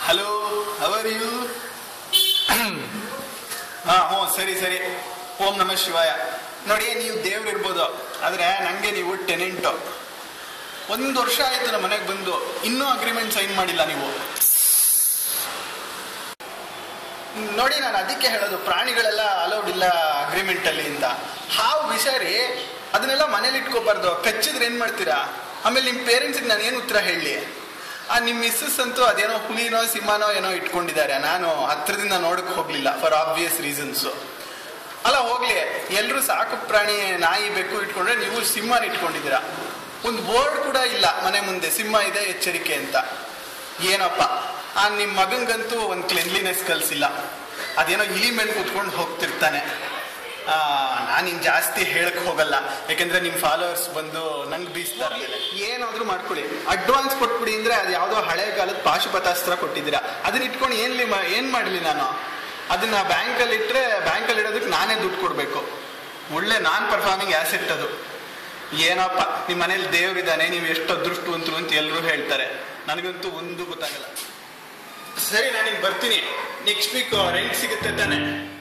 hello hour you ಹಾ ಹ್ಞೂ ಸರಿ ಸರಿ ಓಂ ನಮಃ ಶಿವಾಯ ನೋಡಿ ನೀವು ದೇವ್ರು ಇರ್ಬೋದು ಆದ್ರೆ ನಂಗೆ ನೀವು ಟೆನೆಂಟು ಒಂದು ವರ್ಷ ಆಯ್ತು ನಮ್ಮ ಮನೆಗೆ ಬಂದು ಇನ್ನೂ ಅಗ್ರಿಮೆಂಟ್ ಸೈನ್ ಮಾಡಿಲ್ಲ ನೀವು ನೋಡಿ ನಾನು ಅದಕ್ಕೆ ಹೇಳೋದು ಪ್ರಾಣಿಗಳೆಲ್ಲ ಅಲೌಡ್ ಇಲ್ಲ ಅಗ್ರಿಮೆಂಟ್ ಅಲ್ಲಿ ಅಂತ ಹಾವು ವಿಷಾರಿ ಅದನ್ನೆಲ್ಲ ಮನೇಲಿ ಇಟ್ಕೋಬಾರ್ದು ಕಚ್ಚಿದ್ರೆ ಏನ್ ಮಾಡ್ತೀರಾ ಆಮೇಲೆ ನಿಮ್ಮ ಪೇರೆಂಟ್ಸ್ಗೆ ನಾನು ಏನು ಉತ್ತರ ಹೇಳಿ ಆ ನಿಮ್ಮ ಮಿಸ್ಸಸ್ ಅಂತೂ ಅದೇನೋ ಹುಲಿನೋ ಸಿಂಹನೋ ಏನೋ ಇಟ್ಕೊಂಡಿದ್ದಾರೆ ನಾನು ಹತ್ರದಿಂದ ನೋಡಕ್ ಹೋಗ್ಲಿಲ್ಲ ಫಾರ್ ಆಬ್ವಿಯಸ್ ರೀಸನ್ಸು ಅಲ್ಲ ಹೋಗ್ಲಿ ಎಲ್ರು ಸಾಕು ಪ್ರಾಣಿ ನಾಯಿ ಬೆಕ್ಕು ಇಟ್ಕೊಂಡ್ರೆ ನೀವು ಸಿಂಹನ ಇಟ್ಕೊಂಡಿದ್ದೀರಾ ಒಂದು ಬೋರ್ಡ್ ಕೂಡ ಇಲ್ಲ ಮನೆ ಮುಂದೆ ಸಿಂಹ ಇದೆ ಎಚ್ಚರಿಕೆ ಅಂತ ಏನಪ್ಪ ಆ ನಿಮ್ಮ ಮಗಂಗಂತೂ ಒಂದು ಕ್ಲೆನ್ಲಿನೆಸ್ ಕಲ್ಸಿಲ್ಲ ಅದೇನೋ ಇಲಿ ಮೇಲೆ ಕೂತ್ಕೊಂಡು ಹೋಗ್ತಿರ್ತಾನೆ ನಾನು ಇನ್ ಜಾಸ್ತಿ ಹೇಳಕ್ ಹೋಗಲ್ಲ ಯಾಕಂದ್ರೆ ನಿಮ್ ಫಾಲೋವರ್ಸ್ ಬಂದು ನಂಗೆ ಬೀಸ್ತಾರೆ ಏನಾದ್ರೂ ಮಾಡ್ಕೊಳ್ಳಿ ಅಡ್ವಾನ್ಸ್ ಕೊಟ್ಬಿಡಿ ಅಂದ್ರೆ ಅದು ಯಾವ್ದೋ ಹಳೆ ಕಾಲದ ಪಾಶುಪತಾಸ್ತ್ರ ಕೊಟ್ಟಿದ್ದೀರಾ ಅದನ್ನ ಇಟ್ಕೊಂಡು ಏನ್ಲಿ ಮಾ- ಏನ್ ಮಾಡ್ಲಿ ನಾನು ಅದನ್ನ ಬ್ಯಾಂಕಲ್ಲಿ ಇಟ್ರೆ ಬ್ಯಾಂಕಲ್ಲಿ ಇಡೋದಕ್ಕೆ ನಾನೇ ದುಡ್ಡು ಕೊಡ್ಬೇಕು ಒಳ್ಳೆ ನಾನ್ ಪರ್ಫಾರ್ಮಿಂಗ್ ಆಸೆಟ್ ಅದು ಏನಪ್ಪ ನಿಮ್ಮ ಮನೇಲಿ ದೇವ್ರಿದ್ದಾನೆ ನೀವು ಎಷ್ಟು ಅದೃಷ್ಟವಂತರು ಅಂತ ಎಲ್ಲರೂ ಹೇಳ್ತಾರೆ ನನಗಂತೂ ಒಂದು ಗೊತ್ತಾಗಲ್ಲ ಸರಿ ನಾನು ಬರ್ತೀನಿ ನೆಕ್ಸ್ಟ್ ವೀಕ್ ರೆಂಟ್ ಸಿಗುತ್ತೆ ತಾನೆ